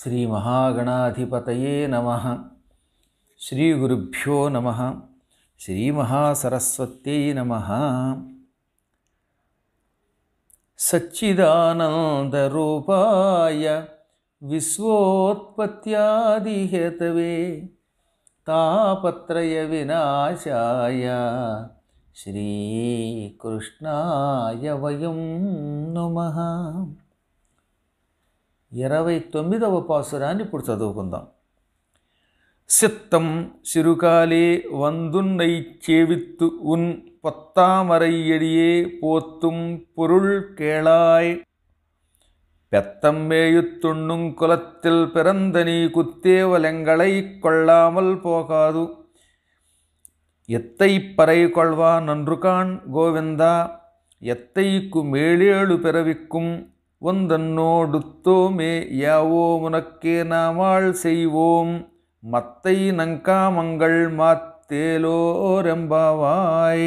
శ్రీ మహాగణాధిపతయే నమ శ్రీ గురుభ్యో నమ శ్రీ మహాసరస్వత్యై నమ సచ్చిదానందరూపాయ విశ్వోత్పత్యాదిహేతవే తాపత్రయ వినాశాయ శ్రీకృష్ణాయ వయం నమః ఇరవై తొమ్మిదవ పాసురాన్ని ఇప్పుడు చదువుకుందాం சித்தம் சிறுகாலே வந்துன்னை சேவித்து உன் பொத்தாமரையடியே போத்தும் பொருள் கேளாய் பெத்தம்மேயுத்துண்ணுங் குலத்தில் பிறந்த நீ குத்தேவலங்களை கொள்ளாமல் போகாது எத்தை பறை கொள்வா நன்றுகான் கோவிந்தா எத்தைக்கு மேலேழு பிறவிக்கும் ஒந்தன்னோடுத்தோமே யாவோ முனக்கே நாமாள் செய்வோம் మత్తై నంకామంగళ్ మాత్తేలోరెంబావాయ్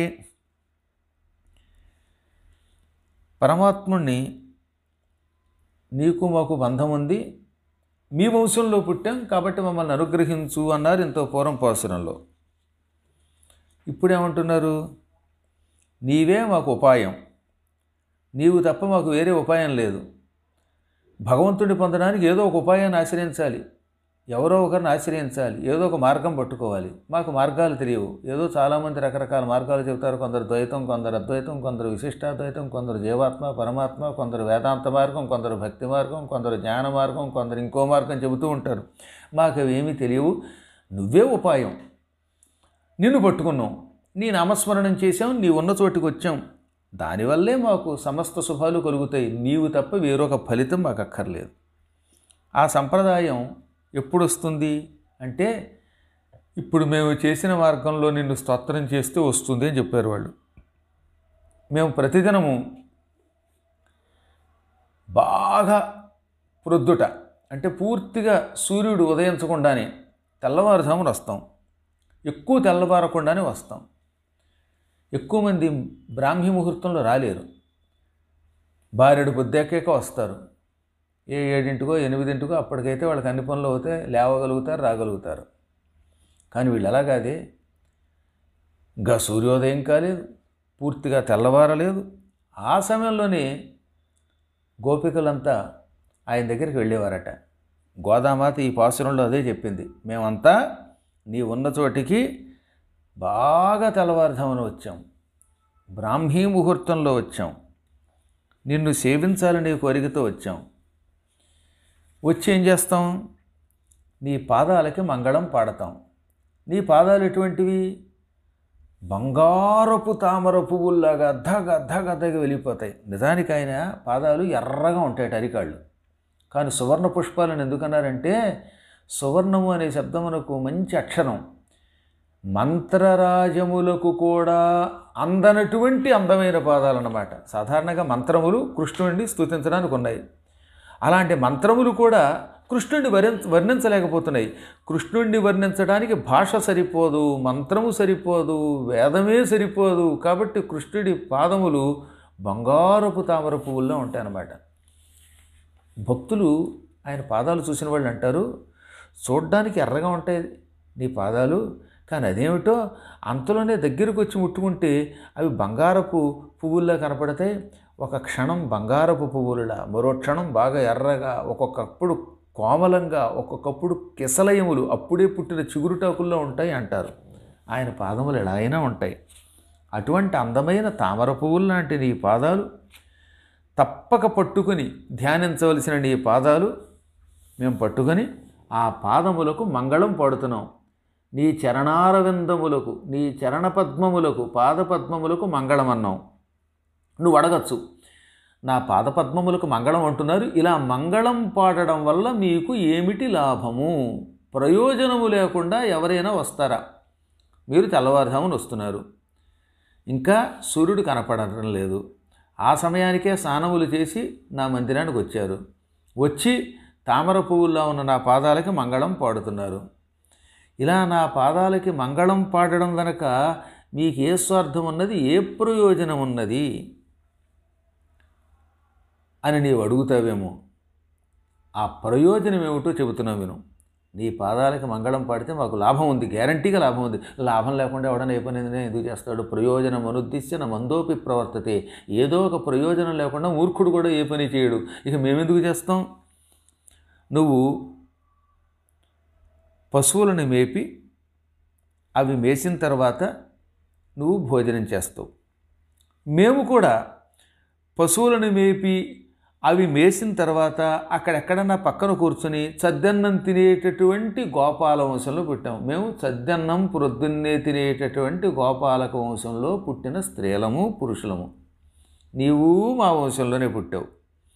పరమాత్ముణ్ణి నీకు మాకు బంధం ఉంది మీ వంశంలో పుట్టాం కాబట్టి మమ్మల్ని అనుగ్రహించు అన్నారు ఇంతో పూర్వం పాసురంలో ఇప్పుడేమంటున్నారు నీవే మాకు ఉపాయం నీవు తప్ప మాకు వేరే ఉపాయం లేదు భగవంతుడిని పొందడానికి ఏదో ఒక ఉపాయాన్ని ఆశ్రయించాలి ఎవరో ఒకరిని ఆశ్రయించాలి ఏదో ఒక మార్గం పట్టుకోవాలి మాకు మార్గాలు తెలియవు ఏదో చాలామంది రకరకాల మార్గాలు చెబుతారు కొందరు ద్వైతం కొందరు అద్వైతం కొందరు విశిష్టాద్వైతం కొందరు జీవాత్మ పరమాత్మ కొందరు వేదాంత మార్గం కొందరు భక్తి మార్గం కొందరు జ్ఞాన మార్గం కొందరు ఇంకో మార్గం చెబుతూ ఉంటారు మాకు అవి ఏమీ తెలియవు నువ్వే ఉపాయం నిన్ను పట్టుకున్నాం నీ నామస్మరణం చేశాం నీ ఉన్న చోటికి వచ్చాం దానివల్లే మాకు సమస్త శుభాలు కలుగుతాయి నీవు తప్ప వేరొక ఫలితం మాకు అక్కర్లేదు ఆ సంప్రదాయం ఎప్పుడు వస్తుంది అంటే ఇప్పుడు మేము చేసిన మార్గంలో నిన్ను స్తోత్రం చేస్తే వస్తుంది అని చెప్పారు వాళ్ళు మేము ప్రతిదినము బాగా ప్రొద్దుట అంటే పూర్తిగా సూర్యుడు ఉదయించకుండానే తెల్లవారుజామున వస్తాం ఎక్కువ తెల్లవారకుండానే వస్తాం ఎక్కువ మంది బ్రాహ్మీ ముహూర్తంలో రాలేరు బారెడు పొద్దాకాక వస్తారు ఏ ఏడింటికో ఎనిమిదింటికో అప్పటికైతే వాళ్ళకి అన్ని పనులు అవుతే లేవగలుగుతారు రాగలుగుతారు కానీ వీళ్ళు ఎలా కాదే ఇంకా సూర్యోదయం కాలేదు పూర్తిగా తెల్లవారలేదు ఆ సమయంలోనే గోపికలంతా ఆయన దగ్గరికి వెళ్ళేవారట గోదామాత ఈ పాసురంలో అదే చెప్పింది మేమంతా నీ ఉన్న చోటికి బాగా తెల్లవారుధామని వచ్చాం బ్రాహ్మీ ముహూర్తంలో వచ్చాం నిన్ను సేవించాలనే కోరికతో వచ్చాం వచ్చి ఏం చేస్తాం నీ పాదాలకి మంగళం పాడతాం నీ పాదాలు ఎటువంటివి బంగారపు తామర పువ్వుల్లాగా ధగ ధగ ధగ వెళ్ళిపోతాయి నిజానికి ఆయన పాదాలు ఎర్రగా ఉంటాయి అరికాళ్ళు కానీ సువర్ణ పుష్పాలను ఎందుకన్నారంటే సువర్ణము అనే శబ్దమునకు మంచి అక్షరం మంత్రరాజములకు కూడా అందనటువంటి అందమైన పాదాలు అన్నమాట సాధారణంగా మంత్రములు కృష్ణుడిని స్థుతించడానికి ఉన్నాయి అలాంటి మంత్రములు కూడా కృష్ణుడిని వర్ణించ వర్ణించలేకపోతున్నాయి కృష్ణుడిని వర్ణించడానికి భాష సరిపోదు మంత్రము సరిపోదు వేదమే సరిపోదు కాబట్టి కృష్ణుడి పాదములు బంగారపు తామర పువ్వుల్లో ఉంటాయన్నమాట భక్తులు ఆయన పాదాలు చూసిన వాళ్ళు అంటారు చూడ్డానికి ఎర్రగా ఉంటాయి నీ పాదాలు కానీ అదేమిటో అంతలోనే దగ్గరకు వచ్చి ముట్టుకుంటే అవి బంగారపు పువ్వుల్లా కనపడతాయి ఒక క్షణం బంగారపు పువ్వులలా మరో క్షణం బాగా ఎర్రగా ఒక్కొక్కప్పుడు కోమలంగా ఒక్కొక్కప్పుడు కిసలయములు అప్పుడే పుట్టిన చిగురుటాకుల్లో ఉంటాయి అంటారు ఆయన పాదములు ఎలా అయినా ఉంటాయి అటువంటి అందమైన తామర పువ్వులు లాంటి నీ పాదాలు తప్పక పట్టుకుని ధ్యానించవలసిన నీ పాదాలు మేము పట్టుకొని ఆ పాదములకు మంగళం పాడుతున్నాం నీ చరణారవిందములకు నీ చరణపద్మములకు పాదపద్మములకు మంగళం అన్నాం నువ్వు అడగచ్చు నా పాదపద్మములకు మంగళం అంటున్నారు ఇలా మంగళం పాడడం వల్ల మీకు ఏమిటి లాభము ప్రయోజనము లేకుండా ఎవరైనా వస్తారా మీరు తెల్లవారుజామున వస్తున్నారు ఇంకా సూర్యుడు కనపడటం లేదు ఆ సమయానికే స్నానములు చేసి నా మందిరానికి వచ్చారు వచ్చి తామర పువ్వుల్లో ఉన్న నా పాదాలకి మంగళం పాడుతున్నారు ఇలా నా పాదాలకి మంగళం పాడడం గనక మీకు ఏ స్వార్థం ఉన్నది ఏ ప్రయోజనం ఉన్నది అని నీవు అడుగుతావేమో ఆ ప్రయోజనం ఏమిటో చెబుతున్నాం విను నీ పాదాలకి మంగళం పాడితే మాకు లాభం ఉంది గ్యారంటీగా లాభం ఉంది లాభం లేకుండా ఎవడన్నా ఏ పని ఎందుకు చేస్తాడు ప్రయోజనం అనుద్దిశ్య నా మందోపి ప్రవర్తతే ఏదో ఒక ప్రయోజనం లేకుండా మూర్ఖుడు కూడా ఏ పని చేయడు ఇక మేమెందుకు చేస్తాం నువ్వు పశువులను మేపి అవి మేసిన తర్వాత నువ్వు భోజనం చేస్తావు మేము కూడా పశువులను మేపి అవి మేసిన తర్వాత అక్కడెక్కడన్నా పక్కన కూర్చుని చద్దన్నం తినేటటువంటి గోపాల వంశంలో పుట్టాం మేము చద్దన్నం ప్రొద్దున్నే తినేటటువంటి గోపాలక వంశంలో పుట్టిన స్త్రీలము పురుషులము నీవు మా వంశంలోనే పుట్టావు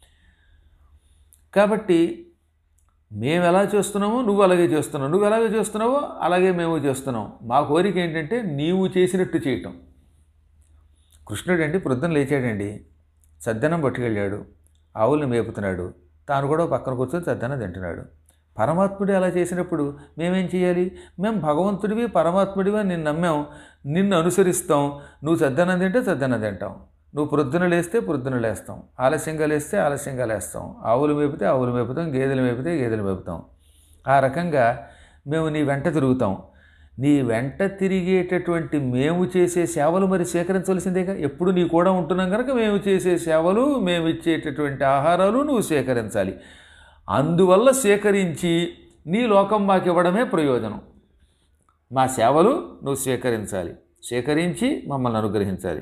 కాబట్టి మేము ఎలా చేస్తున్నామో నువ్వు అలాగే చేస్తున్నావు నువ్వు ఎలాగే చేస్తున్నావో అలాగే మేము చేస్తున్నాం మా కోరిక ఏంటంటే నీవు చేసినట్టు చేయటం కృష్ణుడు అండి ప్రొద్దున లేచాడండి సద్దనం పట్టుకెళ్ళాడు ఆవుల్ని మేపుతున్నాడు తాను కూడా పక్కన కూర్చొని సద్దనం తింటున్నాడు పరమాత్ముడు అలా చేసినప్పుడు మేమేం చేయాలి మేము భగవంతుడివి పరమాత్ముడివి నిన్ను నమ్మాం నిన్ను అనుసరిస్తాం నువ్వు సద్దనం తింటే సద్దనం తింటాం నువ్వు ప్రొద్దున లేస్తే ప్రొద్దున లేస్తాం ఆలస్యంగా లేస్తే ఆలస్యంగా లేస్తాం ఆవులు మేపితే ఆవులు మేపుతాం గేదెలు మేపితే గేదెలు మేపుతాం ఆ రకంగా మేము నీ వెంట తిరుగుతాం నీ వెంట తిరిగేటటువంటి మేము చేసే సేవలు మరి స్వీకరించవలసిందేగా ఎప్పుడు నీ కూడా ఉంటున్నాం కనుక మేము చేసే సేవలు మేము ఇచ్చేటటువంటి ఆహారాలు నువ్వు స్వీకరించాలి అందువల్ల స్వీకరించి నీ లోకం మాకు ఇవ్వడమే ప్రయోజనం మా సేవలు నువ్వు స్వీకరించాలి స్వీకరించి మమ్మల్ని అనుగ్రహించాలి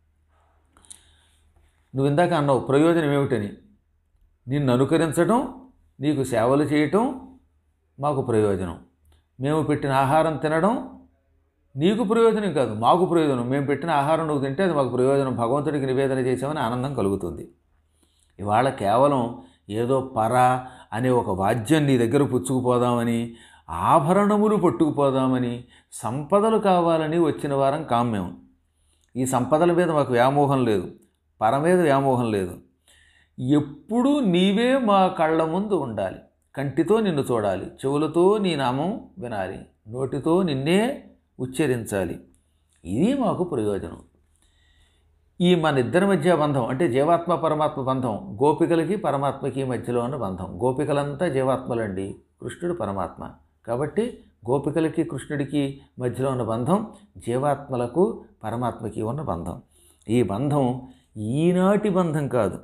నువ్వు ఇందాక అన్నావు ప్రయోజనం ఏమిటని నిన్ను అనుకరించడం నీకు సేవలు చేయటం మాకు ప్రయోజనం మేము పెట్టిన ఆహారం తినడం నీకు ప్రయోజనం కాదు మాకు ప్రయోజనం మేము పెట్టిన ఆహారం నువ్వు తింటే అది మాకు ప్రయోజనం భగవంతుడికి నివేదన చేసామని ఆనందం కలుగుతుంది ఇవాళ కేవలం ఏదో పర అనే ఒక వాద్యం నీ దగ్గర పుచ్చుకుపోదామని ఆభరణములు పట్టుకుపోదామని సంపదలు కావాలని వచ్చిన వారం కాం మేము ఈ సంపదల మీద మాకు వ్యామోహం లేదు పర మీద వ్యామోహం లేదు ఎప్పుడూ నీవే మా కళ్ళ ముందు ఉండాలి కంటితో నిన్ను చూడాలి చెవులతో నీ నామం వినాలి నోటితో నిన్నే ఉచ్చరించాలి ఇది మాకు ప్రయోజనం ఈ మన ఇద్దరి మధ్య బంధం అంటే జీవాత్మ పరమాత్మ బంధం గోపికలకి పరమాత్మకి మధ్యలో ఉన్న బంధం గోపికలంతా జీవాత్మలండి కృష్ణుడు పరమాత్మ కాబట్టి గోపికలకి కృష్ణుడికి మధ్యలో ఉన్న బంధం జీవాత్మలకు పరమాత్మకి ఉన్న బంధం ఈ బంధం ఈనాటి బంధం కాదు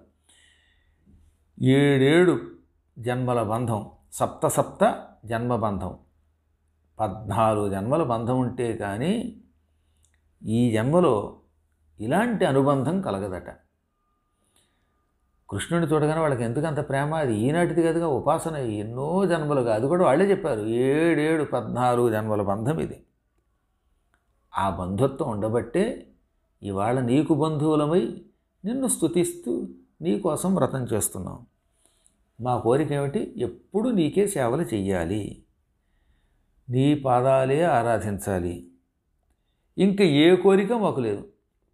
ఏడేడు జన్మల బంధం సప్త సప్త జన్మ బంధం పద్నాలుగు జన్మల బంధం ఉంటే కానీ ఈ జన్మలో ఇలాంటి అనుబంధం కలగదట కృష్ణుని చూడగానే వాళ్ళకి ఎందుకంత ప్రేమ అది ఈనాటిది కదుగా ఉపాసన ఎన్నో జన్మలుగా అది కూడా వాళ్ళే చెప్పారు ఏడేడు పద్నాలుగు జన్మల బంధం ఇది ఆ బంధుత్వం ఉండబట్టే ఇవాళ నీకు బంధువులమై నిన్ను స్తుతిస్తూ నీ కోసం వ్రతం చేస్తున్నాం మా కోరిక ఏమిటి ఎప్పుడు నీకే సేవలు చెయ్యాలి నీ పాదాలే ఆరాధించాలి ఇంకా ఏ కోరిక మాకు లేదు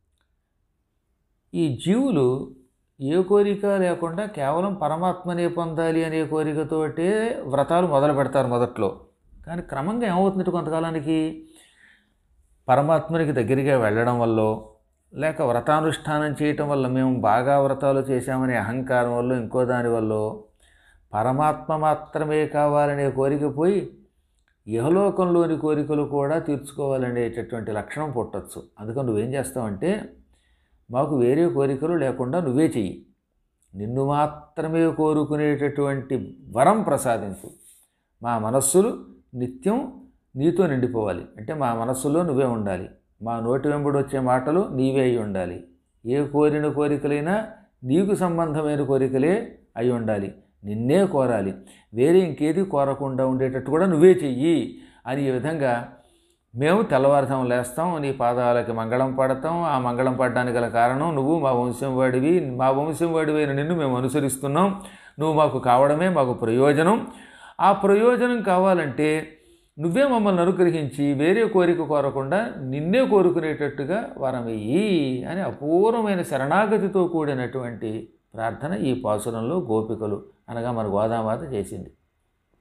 ఈ జీవులు ఏ కోరిక లేకుండా కేవలం పరమాత్మనే పొందాలి అనే కోరికతోటే వ్రతాలు మొదలు పెడతారు మొదట్లో కానీ క్రమంగా ఏమవుతుంది కొంతకాలానికి పరమాత్మనికి దగ్గరగా వెళ్ళడం వల్ల లేక వ్రతానుష్ఠానం చేయటం వల్ల మేము బాగా వ్రతాలు చేశామనే అహంకారం వల్ల ఇంకో దాని వల్ల పరమాత్మ మాత్రమే కావాలనే కోరిక పోయి ఇహలోకంలోని కోరికలు కూడా తీర్చుకోవాలనేటటువంటి లక్షణం పుట్టచ్చు అందుకని నువ్వేం చేస్తావంటే మాకు వేరే కోరికలు లేకుండా నువ్వే చెయ్యి నిన్ను మాత్రమే కోరుకునేటటువంటి వరం ప్రసాదించు మా మనస్సులు నిత్యం నీతో నిండిపోవాలి అంటే మా మనస్సులో నువ్వే ఉండాలి మా నోటి వెంబడి వచ్చే మాటలు నీవే అయి ఉండాలి ఏ కోరిన కోరికలైనా నీకు సంబంధమైన కోరికలే అయి ఉండాలి నిన్నే కోరాలి వేరే ఇంకేది కోరకుండా ఉండేటట్టు కూడా నువ్వే చెయ్యి అని ఈ విధంగా మేము తెల్లవారుజాము లేస్తాం నీ పాదాలకి మంగళం పడతాం ఆ మంగళం పడడానికి గల కారణం నువ్వు మా వంశం వాడివి మా వంశం వాడివైన నిన్ను మేము అనుసరిస్తున్నాం నువ్వు మాకు కావడమే మాకు ప్రయోజనం ఆ ప్రయోజనం కావాలంటే నువ్వే మమ్మల్ని అనుగ్రహించి వేరే కోరిక కోరకుండా నిన్నే కోరుకునేటట్టుగా వరమయ్యి అని అపూర్వమైన శరణాగతితో కూడినటువంటి ప్రార్థన ఈ పాసురంలో గోపికలు అనగా మన గోదామాత చేసింది